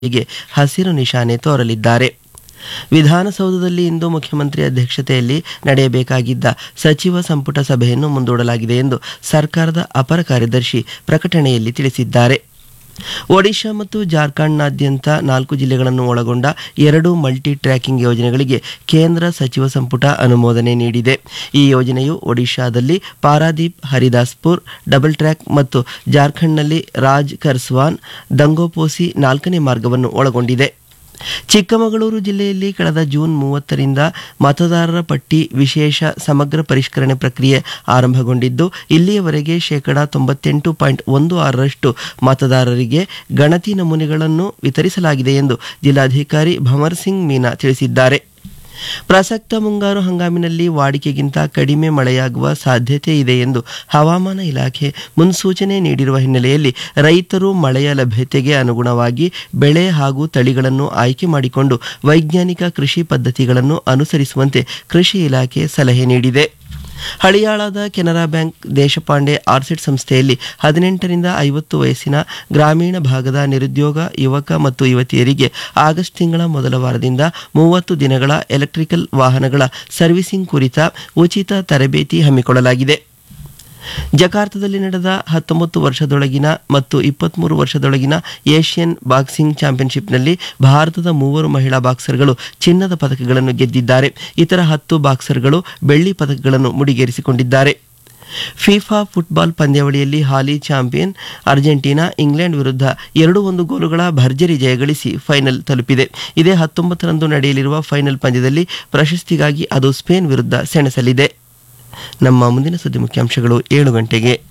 ಗೆ ಹಸಿರು ನಿಶಾನೆ ತೋರಲಿದ್ದಾರೆ ವಿಧಾನಸೌಧದಲ್ಲಿ ಇಂದು ಮುಖ್ಯಮಂತ್ರಿ ಅಧ್ಯಕ್ಷತೆಯಲ್ಲಿ ನಡೆಯಬೇಕಾಗಿದ್ದ ಸಚಿವ ಸಂಪುಟ ಸಭೆಯನ್ನು ಮುಂದೂಡಲಾಗಿದೆ ಎಂದು ಸರ್ಕಾರದ ಅಪರ ಕಾರ್ಯದರ್ಶಿ ಪ್ರಕಟಣೆಯಲ್ಲಿ ತಿಳಿಸಿದ್ದಾರೆ ಒಡಿಶಾ ಮತ್ತು ಜಾರ್ಖಂಡ್ನಾದ್ಯಂತ ನಾಲ್ಕು ಜಿಲ್ಲೆಗಳನ್ನು ಒಳಗೊಂಡ ಎರಡು ಮಲ್ಟಿ ಟ್ರ್ಯಾಕಿಂಗ್ ಯೋಜನೆಗಳಿಗೆ ಕೇಂದ್ರ ಸಚಿವ ಸಂಪುಟ ಅನುಮೋದನೆ ನೀಡಿದೆ ಈ ಯೋಜನೆಯು ಒಡಿಶಾದಲ್ಲಿ ಪಾರಾದೀಪ್ ಹರಿದಾಸ್ಪುರ್ ಡಬಲ್ ಟ್ರ್ಯಾಕ್ ಮತ್ತು ಜಾರ್ಖಂಡ್ನಲ್ಲಿ ರಾಜ್ ಕರ್ಸ್ವಾನ್ ದಂಗೋಪೋಸಿ ನಾಲ್ಕನೇ ಮಾರ್ಗವನ್ನು ಒಳಗೊಂಡಿದೆ ಚಿಕ್ಕಮಗಳೂರು ಜಿಲ್ಲೆಯಲ್ಲಿ ಕಳೆದ ಜೂನ್ ಮೂವತ್ತರಿಂದ ಮತದಾರರ ಪಟ್ಟಿ ವಿಶೇಷ ಸಮಗ್ರ ಪರಿಷ್ಕರಣೆ ಪ್ರಕ್ರಿಯೆ ಆರಂಭಗೊಂಡಿದ್ದು ಇಲ್ಲಿಯವರೆಗೆ ಶೇಕಡಾ ತೊಂಬತ್ತೆಂಟು ಪಾಯಿಂಟ್ ಒಂದು ಆರರಷ್ಟು ಮತದಾರರಿಗೆ ಗಣತಿ ನಮೂನೆಗಳನ್ನು ವಿತರಿಸಲಾಗಿದೆ ಎಂದು ಜಿಲ್ಲಾಧಿಕಾರಿ ಭಮರ್ ಸಿಂಗ್ ಮೀನಾ ತಿಳಿಸಿದ್ದಾರೆ ಪ್ರಸಕ್ತ ಮುಂಗಾರು ಹಂಗಾಮಿನಲ್ಲಿ ವಾಡಿಕೆಗಿಂತ ಕಡಿಮೆ ಮಳೆಯಾಗುವ ಸಾಧ್ಯತೆ ಇದೆ ಎಂದು ಹವಾಮಾನ ಇಲಾಖೆ ಮುನ್ಸೂಚನೆ ನೀಡಿರುವ ಹಿನ್ನೆಲೆಯಲ್ಲಿ ರೈತರು ಮಳೆಯ ಲಭ್ಯತೆಗೆ ಅನುಗುಣವಾಗಿ ಬೆಳೆ ಹಾಗೂ ತಳಿಗಳನ್ನು ಆಯ್ಕೆ ಮಾಡಿಕೊಂಡು ವೈಜ್ಞಾನಿಕ ಕೃಷಿ ಪದ್ಧತಿಗಳನ್ನು ಅನುಸರಿಸುವಂತೆ ಕೃಷಿ ಇಲಾಖೆ ಸಲಹೆ ನೀಡಿದೆ ಹಳಿಯಾಳದ ಕೆನರಾ ಬ್ಯಾಂಕ್ ದೇಶಪಾಂಡೆ ಆರ್ಸಿಡ್ ಸಂಸ್ಥೆಯಲ್ಲಿ ಹದಿನೆಂಟರಿಂದ ಐವತ್ತು ವಯಸ್ಸಿನ ಗ್ರಾಮೀಣ ಭಾಗದ ನಿರುದ್ಯೋಗ ಯುವಕ ಮತ್ತು ಯುವತಿಯರಿಗೆ ಆಗಸ್ಟ್ ತಿಂಗಳ ಮೊದಲ ವಾರದಿಂದ ಮೂವತ್ತು ದಿನಗಳ ಎಲೆಕ್ಟ್ರಿಕಲ್ ವಾಹನಗಳ ಸರ್ವಿಸಿಂಗ್ ಕುರಿತ ಉಚಿತ ತರಬೇತಿ ಹಮ್ಮಿಕೊಳ್ಳಲಾಗಿದೆ ಜಕಾರ್ತದಲ್ಲಿ ನಡೆದ ಹತ್ತೊಂಬತ್ತು ವರ್ಷದೊಳಗಿನ ಮತ್ತು ಇಪ್ಪತ್ತ್ಮೂರು ವರ್ಷದೊಳಗಿನ ಏಷ್ಯನ್ ಬಾಕ್ಸಿಂಗ್ ಚಾಂಪಿಯನ್ಶಿಪ್ನಲ್ಲಿ ಭಾರತದ ಮೂವರು ಮಹಿಳಾ ಬಾಕ್ಸರ್ಗಳು ಚಿನ್ನದ ಪದಕಗಳನ್ನು ಗೆದ್ದಿದ್ದಾರೆ ಇತರ ಹತ್ತು ಬಾಕ್ಸರ್ಗಳು ಬೆಳ್ಳಿ ಪದಕಗಳನ್ನು ಮುಡಿಗೇರಿಸಿಕೊಂಡಿದ್ದಾರೆ ಫಿಫಾ ಫುಟ್ಬಾಲ್ ಪಂದ್ಯಾವಳಿಯಲ್ಲಿ ಹಾಲಿ ಚಾಂಪಿಯನ್ ಅರ್ಜೆಂಟೀನಾ ಇಂಗ್ಲೆಂಡ್ ವಿರುದ್ಧ ಎರಡು ಒಂದು ಗೋಲುಗಳ ಭರ್ಜರಿ ಜಯಗಳಿಸಿ ಫೈನಲ್ ತಲುಪಿದೆ ಇದೇ ಹತ್ತೊಂಬತ್ತರಂದು ನಡೆಯಲಿರುವ ಫೈನಲ್ ಪಂದ್ಯದಲ್ಲಿ ಪ್ರಶಸ್ತಿಗಾಗಿ ಅದು ಸ್ಪೇನ್ ವಿರುದ್ಧ ಸೆಣಸಲಿದೆ ನಮ್ಮ ಮುಂದಿನ ಸುದ್ದಿ ಮುಖ್ಯಾಂಶಗಳು ಏಳು ಗಂಟೆಗೆ